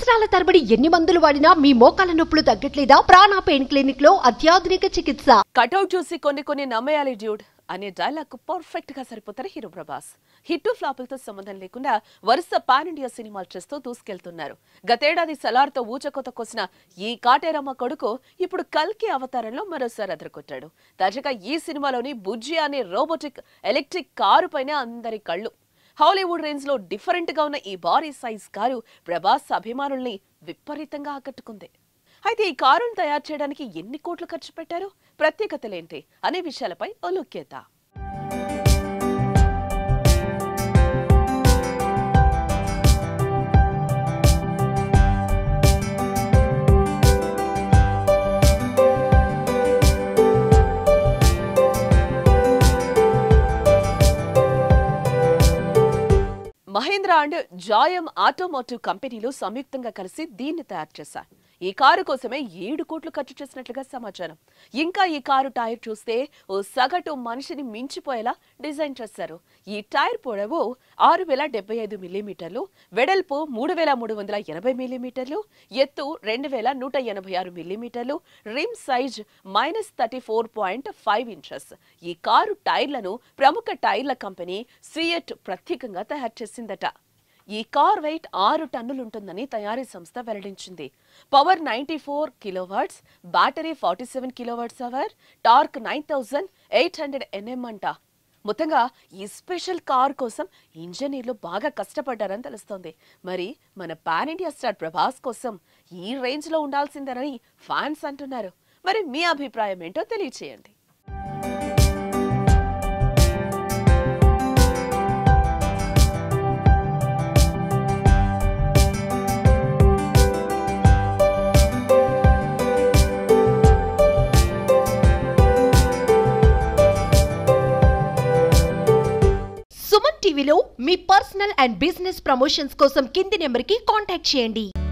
సంవత్సరాల తరబడి ఎన్ని మందులు వాడినా మీ మోకాల నొప్పులు తగ్గట్లేదా ప్రాణ పెయిన్ క్లినిక్ లో అత్యాధునిక చికిత్స కటౌట్ చూసి కొన్ని కొన్ని నమ్మేయాలి డ్యూడ్ అనే డైలాగ్ పర్ఫెక్ట్ గా సరిపోతారు హీరో ప్రభాస్ హిట్ ఫ్లాపులతో సంబంధం లేకుండా వరుస పాన్ ఇండియా సినిమాలు చేస్తూ దూసుకెళ్తున్నారు గతేడాది సలార్తో ఊచకోత కోసిన ఈ కాటేరమ్మ కొడుకు ఇప్పుడు కల్కి అవతారంలో మరోసారి అదరకొట్టాడు తాజాగా ఈ సినిమాలోని బుజ్జి అనే రోబోటిక్ ఎలక్ట్రిక్ కారు పైన అందరి కళ్ళు హాలీవుడ్ రేంజ్ లో డిఫరెంట్ గా ఉన్న ఈ భారీ సైజ్ కారు ప్రభాస్ అభిమానుల్ని విపరీతంగా ఆకట్టుకుంది అయితే ఈ కారును తయారు చేయడానికి ఎన్ని కోట్లు ఖర్చు పెట్టారు ప్రత్యేకతలేంటి అనే విషయాలపై ఓ లుక్కేద్దాం మహేంద్ర అండ్ జాయం ఆటోమోటివ్ కంపెనీలు సంయుక్తంగా కలిసి దీన్ని తయారు చేశారు ఈ కారు కోసమే ఏడు కోట్లు ఖర్చు చేసినట్లుగా సమాచారం ఇంకా ఈ కారు టైర్ చూస్తే ఓ సగటు మనిషిని మించిపోయేలా డిజైన్ చేశారు ఈ టైర్ పొడవు ఆరు వేల డెబ్బై ఐదు మిల్లీమీటర్లు వెడల్పు మూడు వేల మూడు వందల ఎనభై మిల్లీమీటర్లు ఎత్తు రెండు వేల నూట ఎనభై ఆరు మిల్లీమీటర్లు rim size minus thirty four point five inches ఈ కారు టైర్లను ప్రముఖ టైర్ల కంపెనీ సియట్ ప్రత్యేకంగా తయారు చేసిందట ఈ కార్ వెయిట్ ఆరు టన్నులుంటుందని తయారీ సంస్థ వెల్లడించింది power ninety four kilowatts battery forty seven kilowatts hour torque nine thousand eight hundred NM అంట మొత్తంగా ఈ స్పెషల్ కార్ కోసం ఇంజనీర్లు బాగా కష్టపడ్డారని తెలుస్తోంది మరి మన పాన్ ఇండియా స్టార్ ప్రభాస్ కోసం ఈ రేంజ్ లో ఉండాల్సిందేనని ఫ్యాన్స్ అంటున్నారు మరి మీ అభిప్రాయం ఏంటో తెలియచేయండి సుమన్ టీవీలో మీ పర్సనల్ అండ్ బిజినెస్ ప్రమోషన్స్ కోసం కింది నెంబర్ కి కాంటాక్ట్ చేయండి